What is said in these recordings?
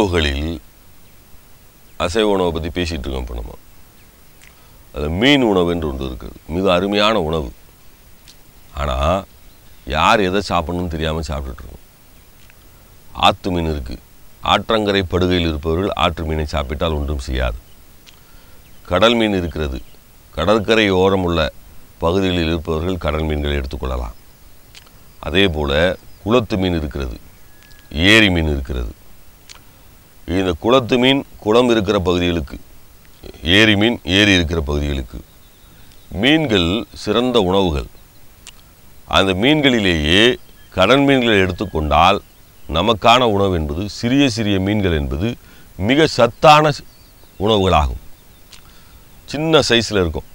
உணவுகளில் அசைவ உணவை பற்றி பேசிகிட்டு இருக்கோம் இப்போ நம்ம அதில் மீன் உணவு என்று ஒன்று இருக்குது மிக அருமையான உணவு ஆனால் யார் எதை சாப்பிடணும்னு தெரியாமல் சாப்பிட்டுட்ருக்கோம் ஆத்து மீன் இருக்குது ஆற்றங்கரை படுகையில் இருப்பவர்கள் ஆற்று மீனை சாப்பிட்டால் ஒன்றும் செய்யாது கடல் மீன் இருக்கிறது கடற்கரை ஓரம் உள்ள பகுதிகளில் இருப்பவர்கள் கடல் மீன்களை எடுத்துக்கொள்ளலாம் அதே போல் குளத்து மீன் இருக்கிறது ஏரி மீன் இருக்கிறது இந்த குளத்து மீன் குளம் இருக்கிற பகுதிகளுக்கு ஏரி மீன் ஏரி இருக்கிற பகுதிகளுக்கு மீன்கள் சிறந்த உணவுகள் அந்த மீன்களிலேயே கடல் மீன்களை எடுத்துக்கொண்டால் நமக்கான உணவு என்பது சிறிய சிறிய மீன்கள் என்பது மிக சத்தான ஸ்- உணவுகளாகும் சின்ன சைஸில் இருக்கும்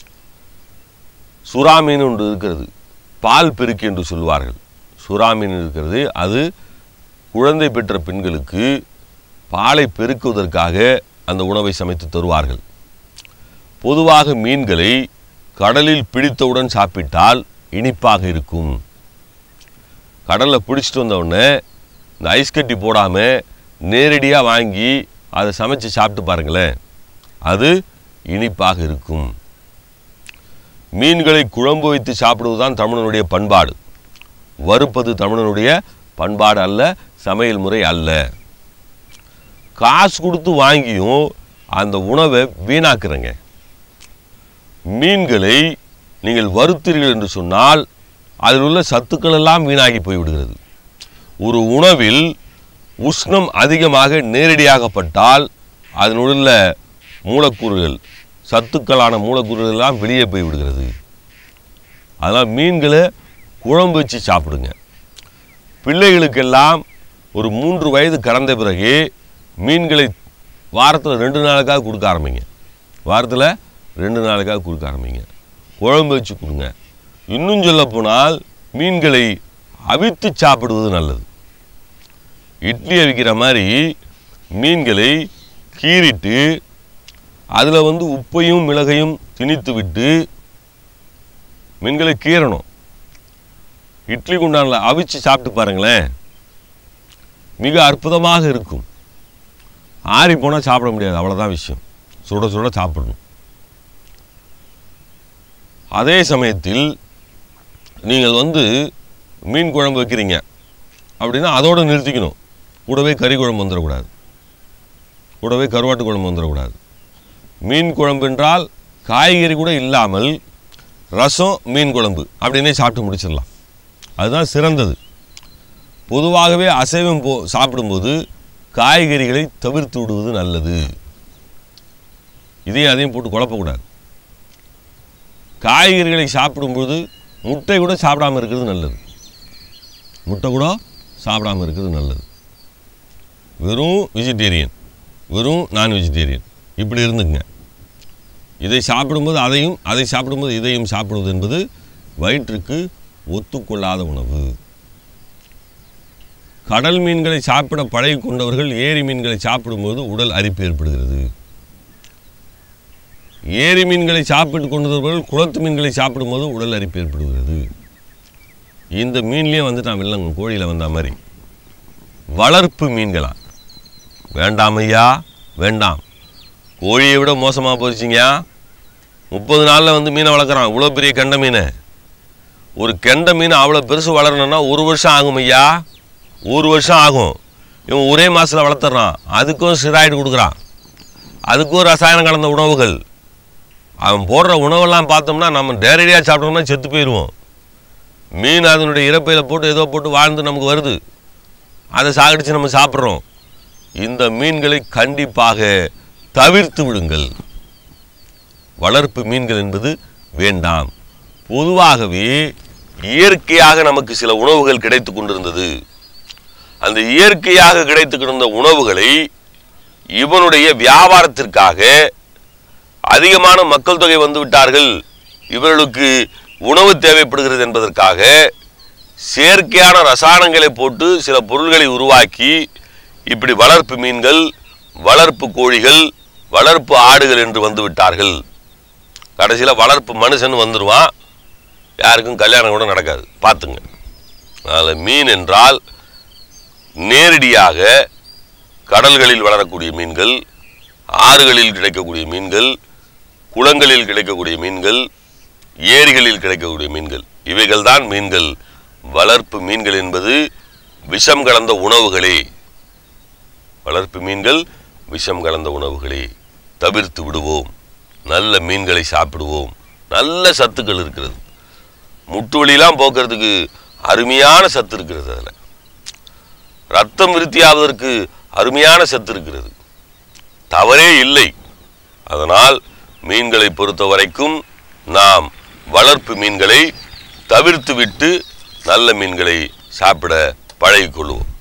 சுறா மீன் ஒன்று இருக்கிறது பால் பெருக்கி என்று சொல்வார்கள் சுறா மீன் இருக்கிறது அது குழந்தை பெற்ற பெண்களுக்கு பாலை பெருக்குவதற்காக அந்த உணவை சமைத்து தருவார்கள் பொதுவாக மீன்களை கடலில் பிடித்தவுடன் சாப்பிட்டால் இனிப்பாக இருக்கும் கடலில் பிடிச்சிட்டு வந்த உடனே இந்த ஐஸ் கட்டி போடாமல் நேரடியாக வாங்கி அதை சமைச்சு சாப்பிட்டு பாருங்களேன் அது இனிப்பாக இருக்கும் மீன்களை குழம்பு வைத்து சாப்பிடுவது தான் தமிழனுடைய பண்பாடு வறுப்பது தமிழனுடைய பண்பாடு அல்ல சமையல் முறை அல்ல காசு கொடுத்து வாங்கியும் அந்த உணவை வீணாக்குறங்க மீன்களை நீங்கள் வறுத்தீர்கள் என்று சொன்னால் அதில் உள்ள சத்துக்கள் எல்லாம் வீணாகி போய்விடுகிறது ஒரு உணவில் உஷ்ணம் அதிகமாக நேரடியாகப்பட்டால் அதனுள்ள மூலக்கூறுகள் சத்துக்களான மூலக்கூறுகள் எல்லாம் வெளியே போய் விடுகிறது அதனால் மீன்களை குழம்பு வச்சு சாப்பிடுங்க பிள்ளைகளுக்கெல்லாம் ஒரு மூன்று வயது கடந்த பிறகு மீன்களை வாரத்தில் ரெண்டு நாளுக்காக கொடுக்க ஆரம்பிங்க வாரத்தில் ரெண்டு நாளுக்காக கொடுக்க ஆரம்பிங்க குழம்பு வச்சு கொடுங்க இன்னும் சொல்லப் போனால் மீன்களை அவித்து சாப்பிடுவது நல்லது இட்லி அவிக்கிற மாதிரி மீன்களை கீறிட்டு அதில் வந்து உப்பையும் மிளகையும் திணித்து விட்டு மீன்களை கீறணும் இட்லி குண்டானில் அவிச்சு சாப்பிட்டு பாருங்களேன் மிக அற்புதமாக இருக்கும் ஆறி போனால் சாப்பிட முடியாது அவ்வளோதான் விஷயம் சுட சுட சாப்பிடணும் அதே சமயத்தில் நீங்கள் வந்து மீன் குழம்பு வைக்கிறீங்க அப்படின்னா அதோடு நிறுத்திக்கணும் கூடவே கறி குழம்பு வந்துடக்கூடாது கூடவே கருவாட்டு குழம்பு வந்துடக்கூடாது மீன் குழம்பு என்றால் காய்கறி கூட இல்லாமல் ரசம் மீன் குழம்பு அப்படின்னே சாப்பிட்டு முடிச்சிடலாம் அதுதான் சிறந்தது பொதுவாகவே அசைவம் போ சாப்பிடும்போது காய்கறிகளை தவிர்த்து விடுவது நல்லது இதையும் அதையும் போட்டு குழப்பக்கூடாது காய்கறிகளை சாப்பிடும்போது முட்டை கூட சாப்பிடாம இருக்கிறது நல்லது முட்டை கூட சாப்பிடாம இருக்கிறது நல்லது வெறும் வெஜிடேரியன் வெறும் நான் வெஜிடேரியன் இப்படி இருந்துங்க இதை சாப்பிடும்போது அதையும் அதை சாப்பிடும்போது இதையும் சாப்பிடுவது என்பது வயிற்றுக்கு ஒத்துக்கொள்ளாத உணவு கடல் மீன்களை சாப்பிட பழகி கொண்டவர்கள் ஏரி மீன்களை சாப்பிடும்போது உடல் அரிப்பு ஏற்படுகிறது ஏரி மீன்களை சாப்பிட்டு கொண்டவர்கள் குளத்து மீன்களை சாப்பிடும்போது உடல் அரிப்பு ஏற்படுகிறது இந்த மீன்லேயே வந்துட்டான் வில்லங்க கோழியில் வந்த மாதிரி வளர்ப்பு மீன்களா வேண்டாம் ஐயா வேண்டாம் கோழியை விட மோசமாக போச்சுங்க முப்பது நாளில் வந்து மீனை வளர்க்குறான் இவ்வளோ பெரிய கெண்ட மீனை ஒரு கெண்ட மீன் அவ்வளோ பெருசு வளரணும்னா ஒரு வருஷம் ஆகும் ஐயா ஒரு வருஷம் ஆகும் இவன் ஒரே மாதத்தில் வளர்த்துறான் அதுக்கும் ஸ்டிராய்டு கொடுக்குறான் அதுக்கும் ரசாயனம் கலந்த உணவுகள் அவன் போடுற உணவெல்லாம் பார்த்தோம்னா நம்ம நேரடியாக சாப்பிட்டோம்னா செத்து போயிடுவோம் மீன் அதனுடைய இறப்பையில் போட்டு ஏதோ போட்டு வாழ்ந்து நமக்கு வருது அதை சாகடித்து நம்ம சாப்பிட்றோம் இந்த மீன்களை கண்டிப்பாக தவிர்த்து விடுங்கள் வளர்ப்பு மீன்கள் என்பது வேண்டாம் பொதுவாகவே இயற்கையாக நமக்கு சில உணவுகள் கிடைத்து கொண்டிருந்தது அந்த இயற்கையாக கிடைத்து கிடந்த உணவுகளை இவனுடைய வியாபாரத்திற்காக அதிகமான மக்கள் தொகை வந்து விட்டார்கள் இவர்களுக்கு உணவு தேவைப்படுகிறது என்பதற்காக செயற்கையான ரசாயனங்களை போட்டு சில பொருள்களை உருவாக்கி இப்படி வளர்ப்பு மீன்கள் வளர்ப்பு கோழிகள் வளர்ப்பு ஆடுகள் என்று வந்து விட்டார்கள் கடைசியில் வளர்ப்பு மனுஷன் வந்துடுவான் யாருக்கும் கல்யாணம் கூட நடக்காது பார்த்துங்க அதில் மீன் என்றால் நேரடியாக கடல்களில் வளரக்கூடிய மீன்கள் ஆறுகளில் கிடைக்கக்கூடிய மீன்கள் குளங்களில் கிடைக்கக்கூடிய மீன்கள் ஏரிகளில் கிடைக்கக்கூடிய மீன்கள் இவைகள் தான் மீன்கள் வளர்ப்பு மீன்கள் என்பது விஷம் கலந்த உணவுகளே வளர்ப்பு மீன்கள் விஷம் கலந்த உணவுகளே தவிர்த்து விடுவோம் நல்ல மீன்களை சாப்பிடுவோம் நல்ல சத்துக்கள் இருக்கிறது முட்டு வலியெல்லாம் போக்குறதுக்கு அருமையான சத்து இருக்கிறது அதில் ரத்தம் விருத்தியாவதற்கு அருமையான சத்து இருக்கிறது தவறே இல்லை அதனால் மீன்களை பொறுத்த வரைக்கும் நாம் வளர்ப்பு மீன்களை தவிர்த்து விட்டு நல்ல மீன்களை சாப்பிட பழகிக்கொள்வோம்